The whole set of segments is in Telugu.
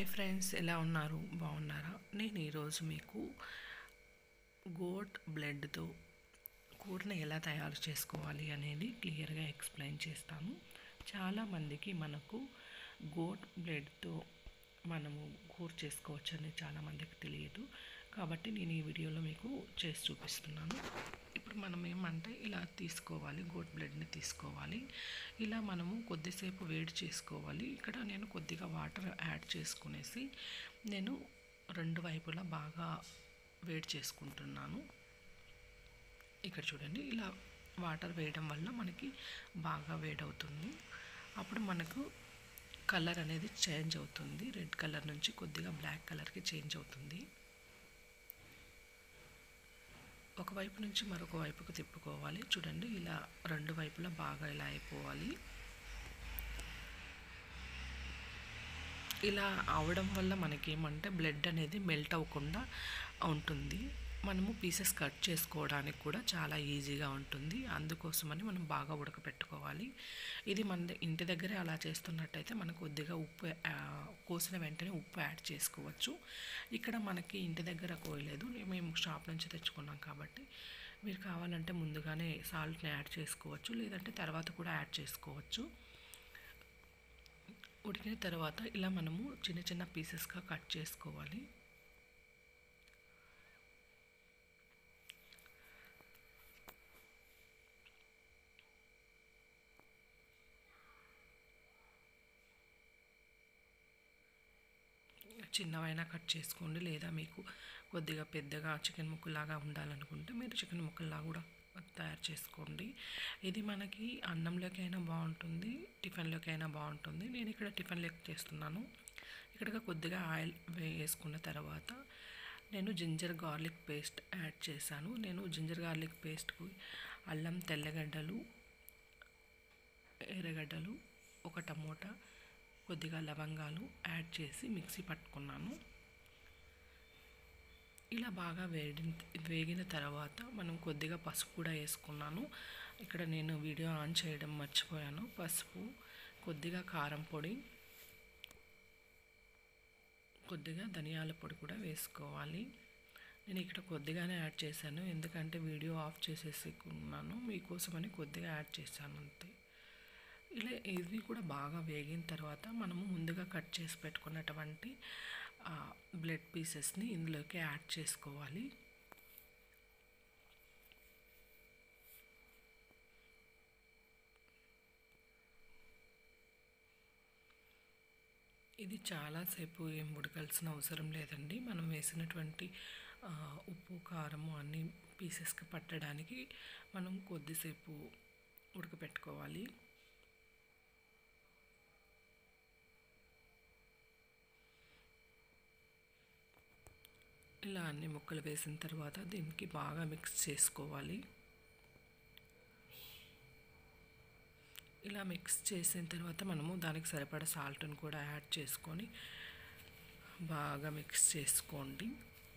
హాయ్ ఫ్రెండ్స్ ఎలా ఉన్నారు బాగున్నారా నేను ఈరోజు మీకు గోట్ బ్లడ్తో కూరని ఎలా తయారు చేసుకోవాలి అనేది క్లియర్గా ఎక్స్ప్లెయిన్ చేస్తాను చాలామందికి మనకు గోట్ బ్లడ్తో మనము కూర చేసుకోవచ్చు అనేది చాలామందికి తెలియదు కాబట్టి నేను ఈ వీడియోలో మీకు చేసి చూపిస్తున్నాను ఇప్పుడు మనం ఏమంటే ఇలా తీసుకోవాలి గోట్ బ్లడ్ని తీసుకోవాలి ఇలా మనము కొద్దిసేపు వేడి చేసుకోవాలి ఇక్కడ నేను కొద్దిగా వాటర్ యాడ్ చేసుకునేసి నేను రెండు వైపులా బాగా వేడి చేసుకుంటున్నాను ఇక్కడ చూడండి ఇలా వాటర్ వేయడం వల్ల మనకి బాగా వేడవుతుంది అప్పుడు మనకు కలర్ అనేది చేంజ్ అవుతుంది రెడ్ కలర్ నుంచి కొద్దిగా బ్లాక్ కలర్కి చేంజ్ అవుతుంది ఒకవైపు నుంచి మరొక వైపుకు తిప్పుకోవాలి చూడండి ఇలా రెండు వైపులా బాగా ఇలా అయిపోవాలి ఇలా అవడం వల్ల మనకేమంటే బ్లడ్ అనేది మెల్ట్ అవ్వకుండా ఉంటుంది మనము పీసెస్ కట్ చేసుకోవడానికి కూడా చాలా ఈజీగా ఉంటుంది అందుకోసమని మనం బాగా ఉడకపెట్టుకోవాలి ఇది మన ఇంటి దగ్గరే అలా చేస్తున్నట్టయితే మనకు కొద్దిగా ఉప్పు కోసిన వెంటనే ఉప్పు యాడ్ చేసుకోవచ్చు ఇక్కడ మనకి ఇంటి దగ్గర కోయలేదు మేము షాప్ నుంచి తెచ్చుకున్నాం కాబట్టి మీరు కావాలంటే ముందుగానే సాల్ట్ని యాడ్ చేసుకోవచ్చు లేదంటే తర్వాత కూడా యాడ్ చేసుకోవచ్చు ఉడికిన తర్వాత ఇలా మనము చిన్న చిన్న పీసెస్గా కట్ చేసుకోవాలి చిన్నవైనా కట్ చేసుకోండి లేదా మీకు కొద్దిగా పెద్దగా చికెన్ ముక్కలాగా ఉండాలనుకుంటే మీరు చికెన్ ముక్కల్లా కూడా తయారు చేసుకోండి ఇది మనకి అన్నంలోకి అయినా బాగుంటుంది టిఫిన్లోకి అయినా బాగుంటుంది నేను ఇక్కడ టిఫిన్లోకి చేస్తున్నాను ఇక్కడ కొద్దిగా ఆయిల్ వేసుకున్న తర్వాత నేను జింజర్ గార్లిక్ పేస్ట్ యాడ్ చేశాను నేను జింజర్ గార్లిక్ పేస్ట్కు అల్లం తెల్లగడ్డలు ఎర్రగడ్డలు ఒక టమోటా కొద్దిగా లవంగాలు యాడ్ చేసి మిక్సీ పట్టుకున్నాను ఇలా బాగా వేడి వేగిన తర్వాత మనం కొద్దిగా పసుపు కూడా వేసుకున్నాను ఇక్కడ నేను వీడియో ఆన్ చేయడం మర్చిపోయాను పసుపు కొద్దిగా కారం పొడి కొద్దిగా ధనియాల పొడి కూడా వేసుకోవాలి నేను ఇక్కడ కొద్దిగానే యాడ్ చేశాను ఎందుకంటే వీడియో ఆఫ్ చేసేసుకున్నాను మీకోసమని కొద్దిగా యాడ్ చేశాను అంతే ఇలా ఇది కూడా బాగా వేగిన తర్వాత మనము ముందుగా కట్ చేసి పెట్టుకున్నటువంటి బ్లడ్ పీసెస్ని ఇందులోకి యాడ్ చేసుకోవాలి ఇది చాలాసేపు ఏం ఉడకాల్సిన అవసరం లేదండి మనం వేసినటువంటి ఉప్పు కారము అన్ని పీసెస్కి పట్టడానికి మనం కొద్దిసేపు ఉడకపెట్టుకోవాలి ఇలా అన్ని ముక్కలు వేసిన తర్వాత దీనికి బాగా మిక్స్ చేసుకోవాలి ఇలా మిక్స్ చేసిన తర్వాత మనము దానికి సరిపడా సాల్ట్ని కూడా యాడ్ చేసుకొని బాగా మిక్స్ చేసుకోండి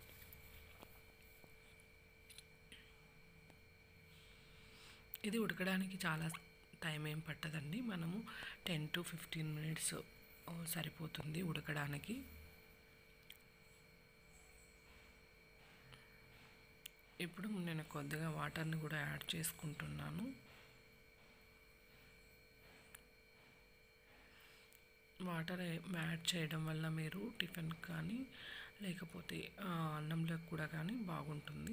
ఇది ఉడకడానికి చాలా టైం ఏం పట్టదండి మనము టెన్ టు ఫిఫ్టీన్ మినిట్స్ సరిపోతుంది ఉడకడానికి ఇప్పుడు నేను కొద్దిగా వాటర్ని కూడా యాడ్ చేసుకుంటున్నాను వాటర్ యాడ్ చేయడం వల్ల మీరు టిఫిన్ కానీ లేకపోతే అన్నంలో కూడా కానీ బాగుంటుంది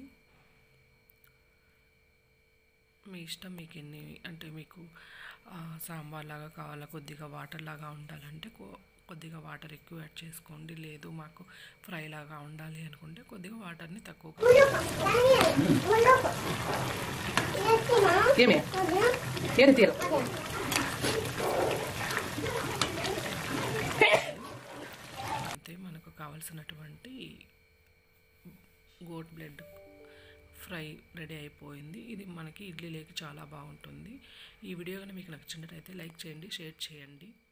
మీ ఇష్టం మీకు ఎన్ని అంటే మీకు సాంబార్ లాగా కావాలా కొద్దిగా వాటర్ లాగా ఉండాలంటే కొద్దిగా వాటర్ ఎక్కువ యాడ్ చేసుకోండి లేదు మాకు ఫ్రై లాగా ఉండాలి అనుకుంటే కొద్దిగా వాటర్ని తక్కువ ఏమే ఏది తీరు అయితే మనకు కావలసినటువంటి గోట్ బ్లడ్ ఫ్రై రెడీ అయిపోయింది ఇది మనకి ఇడ్లీ లేక చాలా బాగుంటుంది ఈ వీడియో కానీ మీకు నచ్చినట్టయితే లైక్ చేయండి షేర్ చేయండి